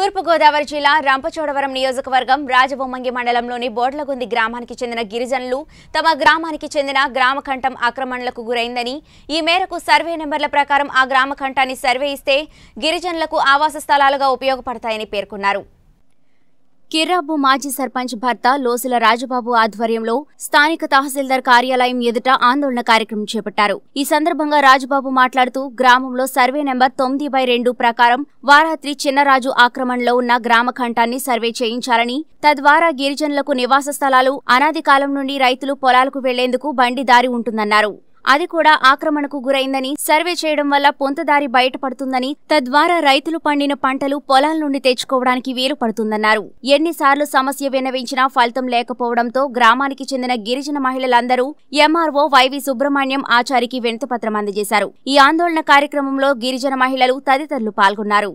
తూర్పుగోదావరి జిల్లా రంపచోడవరం నియోజకవర్గం రాజబొమ్మంగి మండలంలోని బోడ్లగుంది గ్రామానికి చెందిన గిరిజనులు తమ గ్రామానికి చెందిన గ్రామకంఠం ఆక్రమణలకు గురైందని ఈ మేరకు సర్వే నెంబర్ల ప్రకారం ఆ గ్రామకంఠాన్ని సర్వే ఇస్తే గిరిజనులకు ఆవాస స్థలాలుగా ఉపయోగపడతాయని పేర్కొన్నారు కిర్రాబు మాజీ సర్పంచ్ భర్త లోసుల రాజబాబు ఆధ్వర్యంలో స్థానిక తహసీల్దార్ కార్యాలయం ఎదుట ఆందోళన కార్యక్రమం చేపట్టారు ఈ సందర్భంగా రాజబాబు మాట్లాడుతూ గ్రామంలో సర్వే నెంబర్ తొమ్మిది బై రెండు ప్రకారం వారాత్రి చిన్నరాజు ఆక్రమణలో ఉన్న గ్రామ ఖండాన్ని సర్వే చేయించాలని తద్వారా గిరిజనులకు నివాస స్థలాలు అనాది కాలం నుండి రైతులు పొలాలకు వెళ్లేందుకు బండి దారి ఉంటుందన్నారు అది కూడా ఆక్రమణకు గురైందని సర్వే చేయడం వల్ల పొంతదారి బయటపడుతుందని తద్వారా రైతులు పండిన పంటలు పొలాల నుండి తెచ్చుకోవడానికి వీలు పడుతుందన్నారు ఎన్నిసార్లు సమస్య విన్నవించినా ఫలితం లేకపోవడంతో గ్రామానికి చెందిన గిరిజన మహిళలందరూ ఎంఆర్ఓ వైవి సుబ్రహ్మణ్యం ఆచారికి వినతిపత్రం అందజేశారు ఈ ఆందోళన కార్యక్రమంలో గిరిజన మహిళలు తదితరులు పాల్గొన్నారు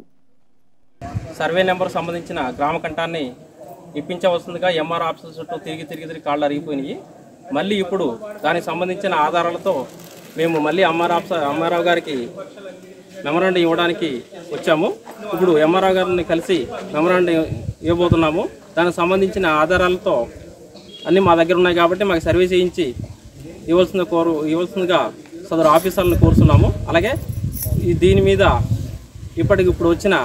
సర్వే నెంబర్ సంబంధించిన గ్రామ కంఠాన్ని ఇప్పించవలసిందిగా ఎంఆర్ ఆఫీసుల చుట్టూ తిరిగి తిరిగి తిరిగి కాళ్ళు అరిగిపోయినాయి మళ్ళీ ఇప్పుడు దానికి సంబంధించిన ఆధారాలతో మేము మళ్ళీ ఎంఆర్ ఆఫీస్ ఎంఆర్ఆర్ గారికి మెమరాండం ఇవ్వడానికి వచ్చాము ఇప్పుడు ఎంఆర్ఆర్ గారిని కలిసి మెమరాండం ఇవ్వబోతున్నాము దానికి సంబంధించిన ఆధారాలతో అన్నీ మా దగ్గర ఉన్నాయి కాబట్టి మాకు సర్వే చేయించి ఇవ్వాల్సిన కోరు ఇవ్వాల్సిందిగా సదరు ఆఫీసర్లను కోరుతున్నాము అలాగే ఈ దీని మీద ఇప్పటికి ఇప్పుడు వచ్చిన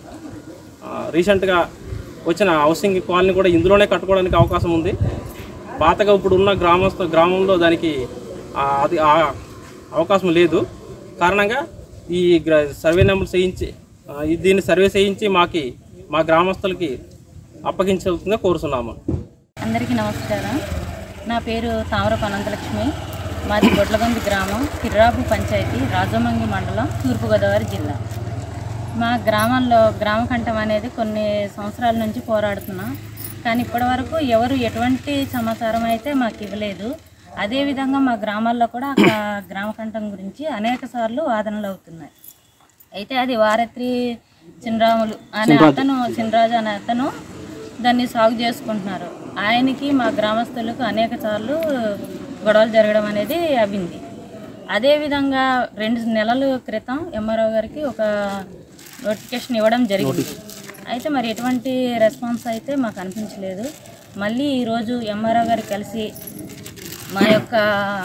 ఆ, రీసెంట్గా వచ్చిన హౌసింగ్ కాలనీ కూడా ఇందులోనే కట్టుకోవడానికి అవకాశం ఉంది పాతగా ఇప్పుడు ఉన్న గ్రామస్థ గ్రామంలో దానికి ఆ, అది ఆ అవకాశం లేదు కారణంగా ఈ గ్ర సర్వే నెంబర్ చేయించి ఆ, ఈ దీన్ని సర్వే చేయించి మాకి మా గ్రామస్తులకి అప్పగించాల్సిందిగా కోరుతున్నాము అందరికీ నమస్కారం నా పేరు తామరపు అనంతలక్ష్మి మాది గొడ్లగంది గ్రామం కిర్రాపు పంచాయతీ రాజమంగి మండలం తూర్పుగోదావరి జిల్లా మా గ్రామంలో గ్రామకంఠం అనేది కొన్ని సంవత్సరాల నుంచి పోరాడుతున్నాం కానీ ఇప్పటివరకు ఎవరు ఎటువంటి సమాచారం అయితే మాకు ఇవ్వలేదు అదేవిధంగా మా గ్రామాల్లో కూడా ఆ గ్రామకంఠం గురించి అనేక సార్లు వాదనలు అవుతున్నాయి అయితే అది వారత్రి చినరాములు అనే అతను చినరాజు అనే అతను దాన్ని సాగు చేసుకుంటున్నారు ఆయనకి మా గ్రామస్తులకు అనేక సార్లు గొడవలు జరగడం అనేది అవ్వింది అదేవిధంగా రెండు నెలల క్రితం ఎంఆర్ఓ గారికి ఒక నోటిఫికేషన్ ఇవ్వడం జరిగింది అయితే మరి ఎటువంటి రెస్పాన్స్ అయితే మాకు అనిపించలేదు మళ్ళీ ఈరోజు ఎంఆర్ఓ గారు కలిసి మా యొక్క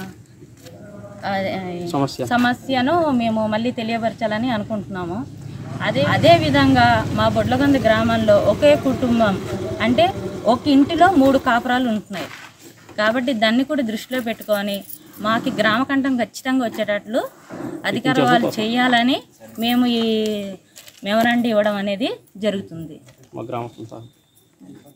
ఆ, సమస్య సమస్యను మేము మళ్ళీ తెలియపరచాలని అనుకుంటున్నాము అదే అదే విధంగా మా బొడ్లగొంద గ్రామంలో ఒకే కుటుంబం అంటే ఒక ఇంటిలో మూడు కాపురాలు ఉంటున్నాయి కాబట్టి దాన్ని కూడా దృష్టిలో పెట్టుకొని మాకు గ్రామకంఠం ఖచ్చితంగా వచ్చేటట్లు అధికార వాళ్ళు చేయాలని మేము ఈ మెమరాండం ఇవ్వడం అనేది జరుగుతుంది మా గ్రామస్తులు సార్